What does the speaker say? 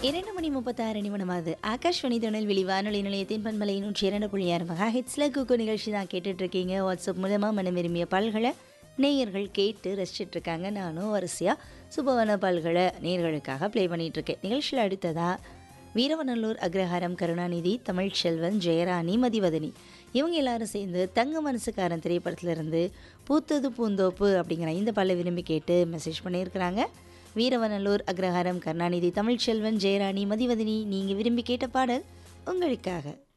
இரண்டு மணி முப்பத்தாறு நிமிடமாவது ஆகாஷ்வாணி தொழில்வெளி வானொலி நிலையத்தின் பண்பலை நூற்றி இரண்டு புள்ளி ஆறு மகா ஹிட்ஸ்ல குக்கு நிகழ்ச்சி தான் கேட்டுட்டு இருக்கீங்க வாட்ஸ்அப் மூலமாக மனம் விரும்பிய பல்களை நேயர்கள் கேட்டு ரசிச்சிட்டு இருக்காங்க நானும் வரிசையாக சுபவன பல்களை நேயர்களுக்காக ப்ளே பண்ணிட்டு இருக்கேன் நிகழ்ச்சியில் அடுத்ததா வீரவநல்லூர் அக்ரஹாரம் கருணாநிதி தமிழ்ச்செல்வன் ஜெயராணி மதிவதனி இவங்க எல்லாரும் சேர்ந்து தங்க மனசுக்காரன் திரைப்படத்திலிருந்து பூத்தது பூந்தோப்பு அப்படிங்கிற இந்த பாடலை விரும்பி கேட்டு மெசேஜ் பண்ணியிருக்கிறாங்க வீரவநல்லூர் அக்ரஹாரம் கருணாநிதி தமிழ்ச்செல்வன் ஜெயராணி மதிவதனி நீங்கள் விரும்பி கேட்ட பாடல் உங்களுக்காக